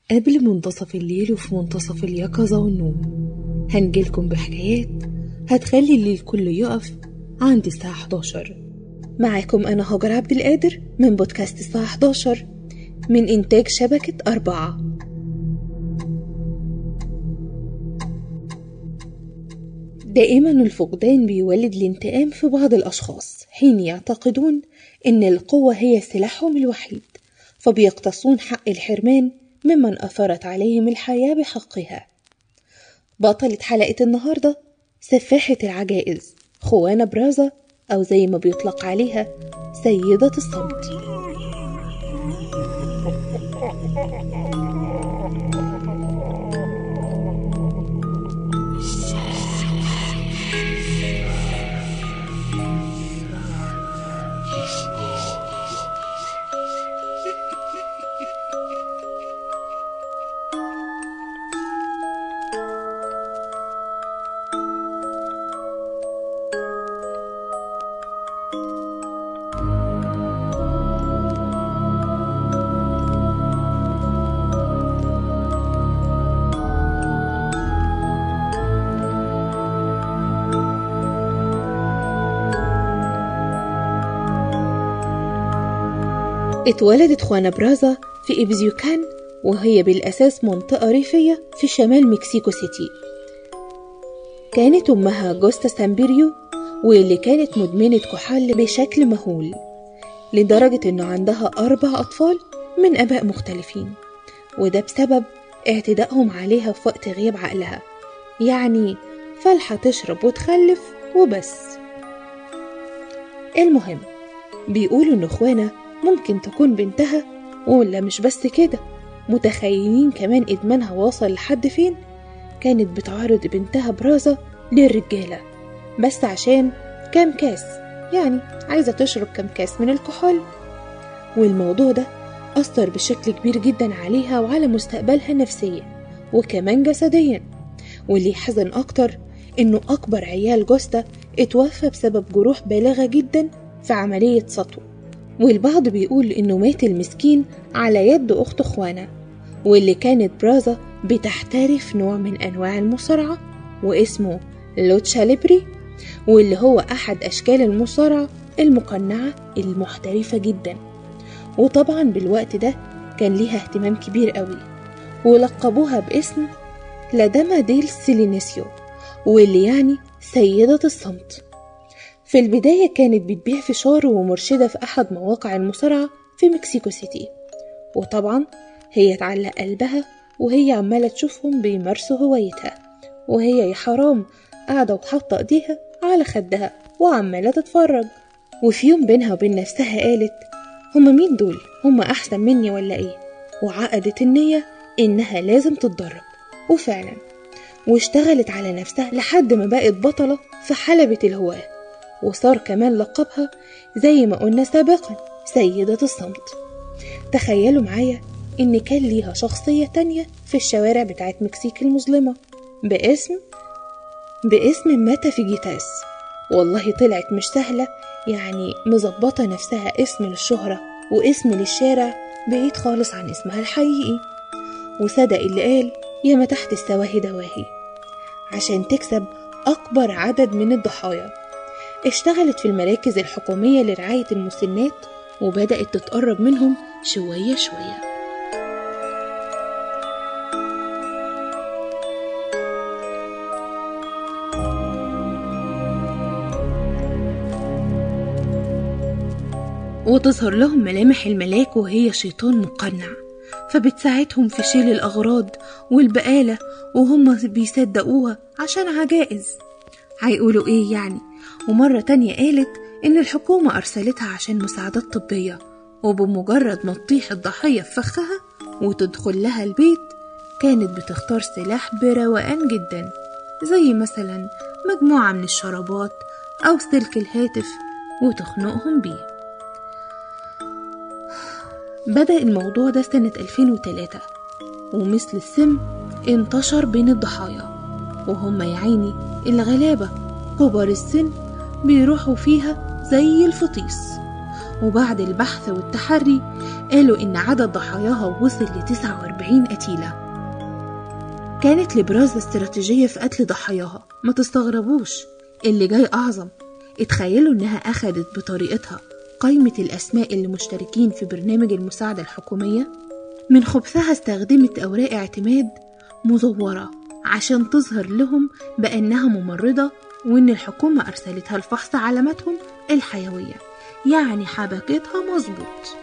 قبل منتصف الليل وفي منتصف اليقظة والنوم هنجيلكم بحكايات هتخلي الليل كله يقف عند الساعة 11 معاكم أنا هاجر عبد القادر من بودكاست الساعة 11 من إنتاج شبكة أربعة دائما الفقدان بيولد الانتقام في بعض الأشخاص حين يعتقدون إن القوة هي سلاحهم الوحيد فبيقتصون حق الحرمان ممن أثرت عليهم الحياة بحقها بطلة حلقة النهاردة سفاحة العجائز خوانا برازا أو زي ما بيطلق عليها سيدة الصمت اتولدت خوانا برازا في إبزيوكان وهي بالأساس منطقة ريفية في شمال مكسيكو سيتي كانت أمها جوستا سامبيريو واللي كانت مدمنة كحول بشكل مهول لدرجة إنه عندها أربع أطفال من آباء مختلفين وده بسبب اعتدائهم عليها في وقت غياب عقلها يعني فالحة تشرب وتخلف وبس المهم بيقولوا إن إخوانا ممكن تكون بنتها ولا مش بس كده متخيلين كمان إدمانها واصل لحد فين كانت بتعرض بنتها برازة للرجالة بس عشان كام كاس يعني عايزة تشرب كام كاس من الكحول والموضوع ده أثر بشكل كبير جدا عليها وعلى مستقبلها نفسيا وكمان جسديا واللي يحزن أكتر إنه أكبر عيال جوستا اتوفى بسبب جروح بالغة جدا في عملية سطو والبعض بيقول إنه مات المسكين على يد أخت خوانا واللي كانت برازا بتحترف نوع من أنواع المصارعة واسمه لوتشا ليبري واللي هو أحد أشكال المصارعة المقنعة المحترفة جدا وطبعا بالوقت ده كان ليها اهتمام كبير قوي ولقبوها باسم لاداما ديل سيلينيسيو واللي يعني سيدة الصمت في البداية كانت بتبيع فشار ومرشدة في أحد مواقع المصارعة في مكسيكو سيتي وطبعا هي اتعلق قلبها وهي عمالة تشوفهم بيمارسوا هوايتها وهي يا حرام قاعدة وحاطة ايديها على خدها وعمالة تتفرج وفي يوم بينها وبين نفسها قالت هما مين دول هما أحسن مني ولا ايه وعقدت النية إنها لازم تتدرب وفعلا واشتغلت على نفسها لحد ما بقت بطلة في حلبة الهواة وصار كمان لقبها زي ما قلنا سابقا سيدة الصمت تخيلوا معايا إن كان ليها شخصية تانية في الشوارع بتاعت مكسيك المظلمة باسم باسم ماتا فيجيتاس والله طلعت مش سهلة يعني مظبطة نفسها اسم للشهرة واسم للشارع بعيد خالص عن اسمها الحقيقي وصدق اللي قال يا ما تحت السواهي دواهي عشان تكسب أكبر عدد من الضحايا اشتغلت في المراكز الحكومية لرعاية المسنات وبدأت تتقرب منهم شوية شوية وتظهر لهم ملامح الملاك وهي شيطان مقنع فبتساعدهم في شيل الأغراض والبقالة وهم بيصدقوها عشان عجائز هيقولوا ايه يعني ومرة تانية قالت إن الحكومة أرسلتها عشان مساعدات طبية وبمجرد ما تطيح الضحية في فخها وتدخل لها البيت كانت بتختار سلاح بروقان جدا زي مثلا مجموعة من الشرابات أو سلك الهاتف وتخنقهم بيه بدأ الموضوع ده سنة 2003 ومثل السم انتشر بين الضحايا وهم يا عيني الغلابة كبار السن بيروحوا فيها زي الفطيس وبعد البحث والتحري قالوا إن عدد ضحاياها وصل ل 49 قتيلة كانت لبرازا استراتيجية في قتل ضحاياها ما تستغربوش اللي جاي أعظم اتخيلوا إنها أخدت بطريقتها قائمة الأسماء اللي مشتركين في برنامج المساعدة الحكومية من خبثها استخدمت أوراق اعتماد مزورة عشان تظهر لهم بأنها ممرضة وإن الحكومة أرسلتها لفحص علاماتهم الحيوية يعني حبكتها مظبوط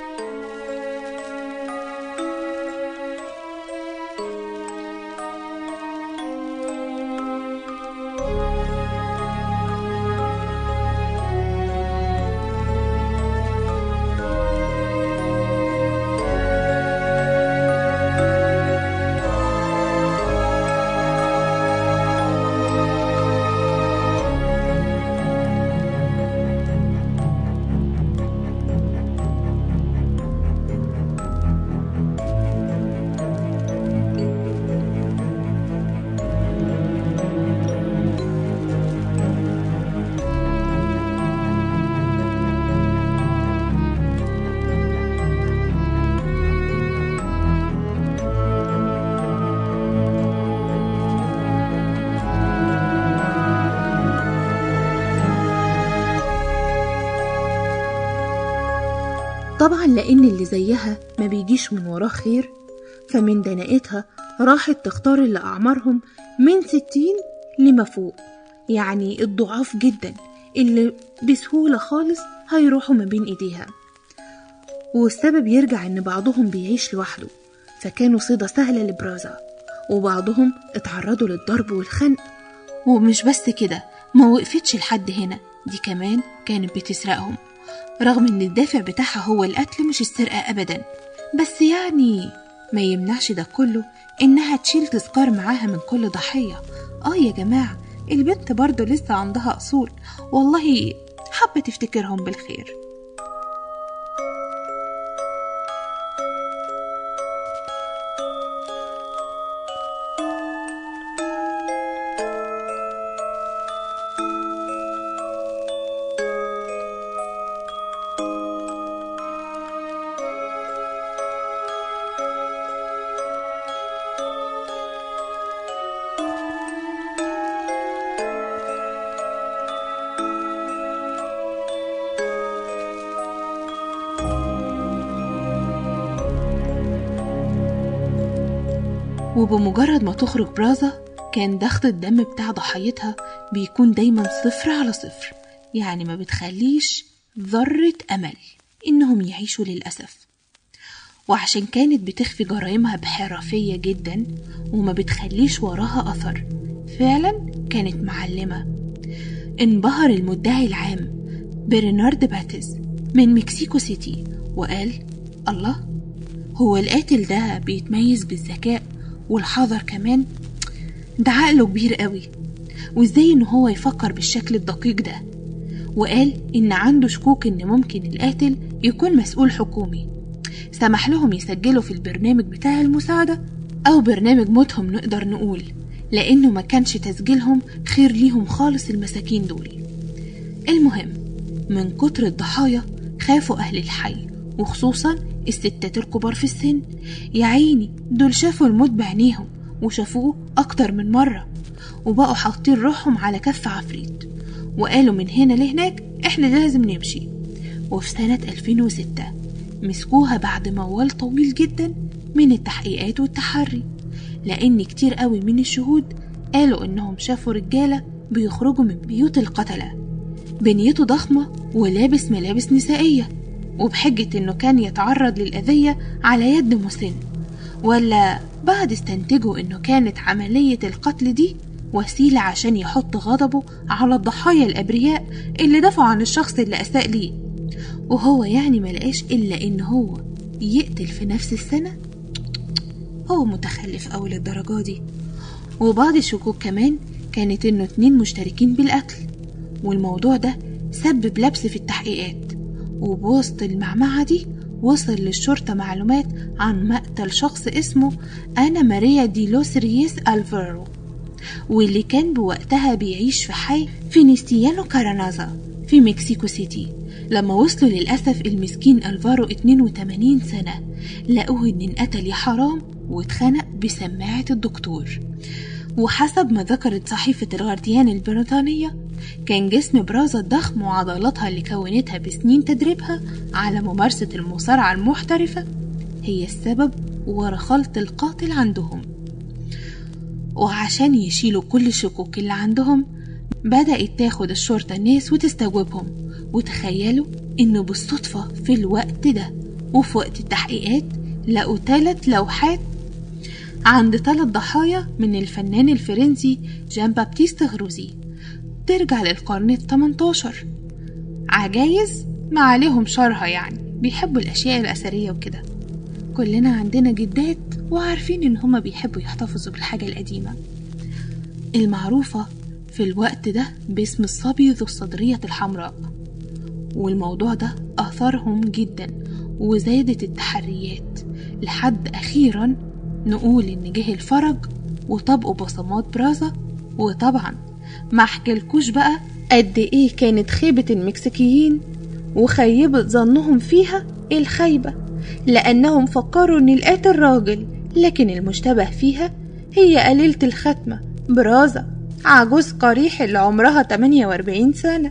طبعا لأن اللي زيها ما بيجيش من وراه خير فمن دناءتها راحت تختار اللي أعمارهم من ستين لما فوق يعني الضعاف جدا اللي بسهولة خالص هيروحوا ما بين إيديها والسبب يرجع إن بعضهم بيعيش لوحده فكانوا صيدة سهلة لبرازا وبعضهم اتعرضوا للضرب والخنق ومش بس كده ما وقفتش لحد هنا دي كمان كانت بتسرقهم رغم ان الدافع بتاعها هو القتل مش السرقة ابدا بس يعني ما يمنعش ده كله انها تشيل تذكار معاها من كل ضحية اه يا جماعة البنت برضه لسه عندها اصول والله حابة تفتكرهم بالخير وبمجرد ما تخرج برازا كان ضغط الدم بتاع ضحيتها بيكون دايما صفر على صفر يعني ما بتخليش ذرة أمل إنهم يعيشوا للأسف وعشان كانت بتخفي جرائمها بحرفية جدا وما بتخليش وراها أثر فعلا كانت معلمة انبهر المدعي العام برنارد باتيز من مكسيكو سيتي وقال الله هو القاتل ده بيتميز بالذكاء والحذر كمان ده عقله كبير قوي وازاي ان هو يفكر بالشكل الدقيق ده وقال ان عنده شكوك ان ممكن القاتل يكون مسؤول حكومي سمح لهم يسجلوا في البرنامج بتاع المساعدة أو برنامج موتهم نقدر نقول لأنه ما كانش تسجيلهم خير ليهم خالص المساكين دول المهم من كتر الضحايا خافوا أهل الحي وخصوصا الستات الكبار في السن يا عيني دول شافوا الموت بعينيهم وشافوه أكتر من مرة وبقوا حاطين روحهم على كف عفريت وقالوا من هنا لهناك احنا لازم نمشي وفي سنة 2006 مسكوها بعد موال طويل جدا من التحقيقات والتحري لأن كتير قوي من الشهود قالوا إنهم شافوا رجالة بيخرجوا من بيوت القتلة بنيته ضخمة ولابس ملابس نسائية وبحجة إنه كان يتعرض للأذية على يد مسن ولا بعد استنتجوا إنه كانت عملية القتل دي وسيلة عشان يحط غضبه على الضحايا الأبرياء اللي دافعوا عن الشخص اللي أساء ليه وهو يعني ملقاش إلا إن هو يقتل في نفس السنة هو متخلف أوي للدرجة دي وبعض الشكوك كمان كانت إنه اتنين مشتركين بالقتل والموضوع ده سبب لبس في التحقيقات وبوسط المعمعة دي وصل للشرطة معلومات عن مقتل شخص اسمه أنا ماريا دي لوس ريس ألفارو واللي كان بوقتها بيعيش في حي فينيستيانو كارانازا في في مكسيكو سيتي لما وصلوا للأسف المسكين ألفارو 82 سنة لقوه إن انقتل يا حرام واتخنق بسماعة الدكتور وحسب ما ذكرت صحيفة الغارديان البريطانية كان جسم برازا ضخم وعضلاتها اللي كونتها بسنين تدريبها على ممارسة المصارعة المحترفة هي السبب ورا خلط القاتل عندهم وعشان يشيلوا كل الشكوك اللي عندهم بدأت تاخد الشرطة الناس وتستجوبهم وتخيلوا إنه بالصدفة في الوقت ده وفي وقت التحقيقات لقوا تلات لوحات عند تلات ضحايا من الفنان الفرنسي جان بابتيست غروزي ترجع للقرن التمنتاشر عجايز ما عليهم شرها يعني بيحبوا الأشياء الأثرية وكده كلنا عندنا جدات وعارفين إن هما بيحبوا يحتفظوا بالحاجة القديمة المعروفة في الوقت ده باسم الصبي ذو الصدرية الحمراء والموضوع ده أثرهم جدا وزادت التحريات لحد أخيرا نقول إن جه الفرج وطبقوا بصمات برازا وطبعا ما احكيلكوش بقى قد ايه كانت خيبة المكسيكيين وخيبة ظنهم فيها الخيبة لأنهم فكروا إن القاتل راجل لكن المشتبه فيها هي قليلة الختمة برازا عجوز قريح اللي عمرها 48 سنة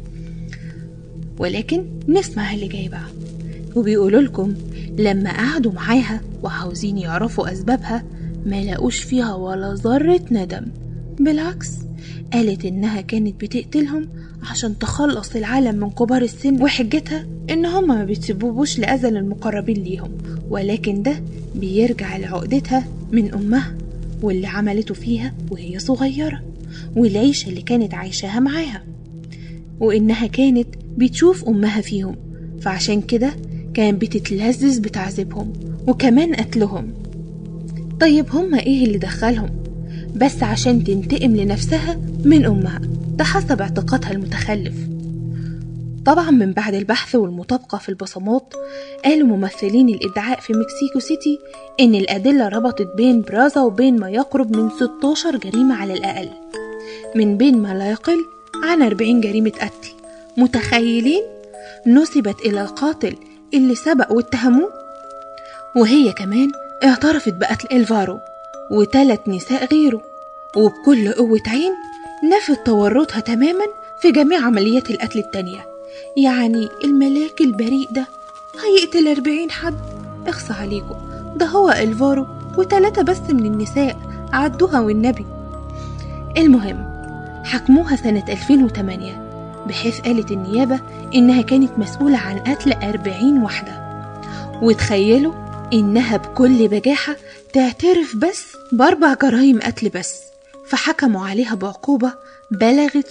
ولكن نسمع اللي جاي بقى وبيقولوا لكم لما قعدوا معاها وعاوزين يعرفوا أسبابها ما لقوش فيها ولا ذرة ندم بالعكس قالت إنها كانت بتقتلهم عشان تخلص العالم من كبار السن وحجتها إن هما ما بيتسببوش لأذى للمقربين ليهم ولكن ده بيرجع لعقدتها من أمها واللي عملته فيها وهي صغيرة والعيشة اللي كانت عايشاها معاها وإنها كانت بتشوف أمها فيهم فعشان كده كانت بتتلذذ بتعذيبهم وكمان قتلهم طيب هما إيه اللي دخلهم بس عشان تنتقم لنفسها من أمها ده حسب اعتقادها المتخلف طبعا من بعد البحث والمطابقة في البصمات قالوا ممثلين الادعاء في مكسيكو سيتي إن الأدلة ربطت بين برازا وبين ما يقرب من 16 جريمة على الأقل من بين ما لا يقل عن 40 جريمة قتل متخيلين نسبت إلى القاتل اللي سبق واتهموه وهي كمان اعترفت بقتل إلفارو وتلت نساء غيره وبكل قوة عين نفت تورطها تماما في جميع عمليات القتل التانية يعني الملاك البريء ده هيقتل أربعين حد اخصى عليكم ده هو إلفارو وتلاتة بس من النساء عدوها والنبي المهم حكموها سنة 2008 بحيث قالت النيابة إنها كانت مسؤولة عن قتل أربعين واحدة وتخيلوا إنها بكل بجاحة تعترف بس بأربع جرائم قتل بس فحكموا عليها بعقوبة بلغت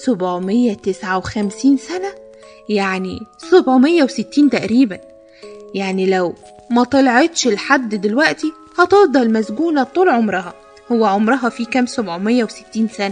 759 سنة يعني 760 تقريبا يعني لو ما طلعتش لحد دلوقتي هتفضل مسجونة طول عمرها هو عمرها في كام 760 سنة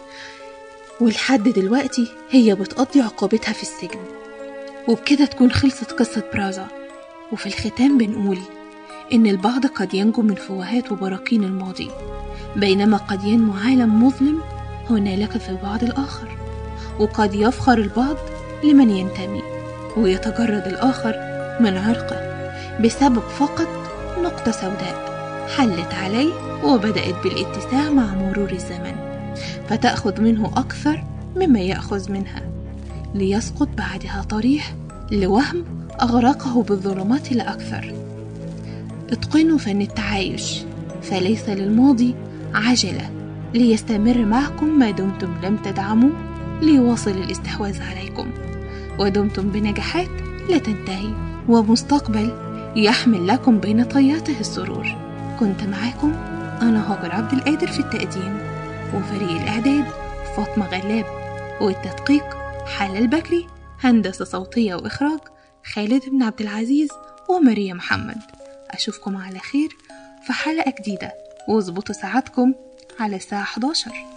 ولحد دلوقتي هي بتقضي عقوبتها في السجن وبكده تكون خلصت قصة برازا وفي الختام بنقول إن البعض قد ينجو من فوهات وبراكين الماضي بينما قد ينمو عالم مظلم هنالك في البعض الآخر وقد يفخر البعض لمن ينتمي ويتجرد الآخر من عرقه بسبب فقط نقطة سوداء حلت عليه وبدأت بالاتساع مع مرور الزمن فتأخذ منه أكثر مما يأخذ منها ليسقط بعدها طريح لوهم أغرقه بالظلمات لا أكثر اتقنوا فن التعايش فليس للماضي عجلة ليستمر معكم ما دمتم لم تدعموا ليواصل الاستحواذ عليكم ودمتم بنجاحات لا تنتهي ومستقبل يحمل لكم بين طياته السرور كنت معاكم أنا هاجر عبد القادر في التقديم وفريق الإعداد فاطمة غلاب والتدقيق حلا البكري هندسة صوتية وإخراج خالد بن عبد العزيز وماريا محمد أشوفكم على خير في حلقة جديدة واظبطوا ساعتكم على الساعة 11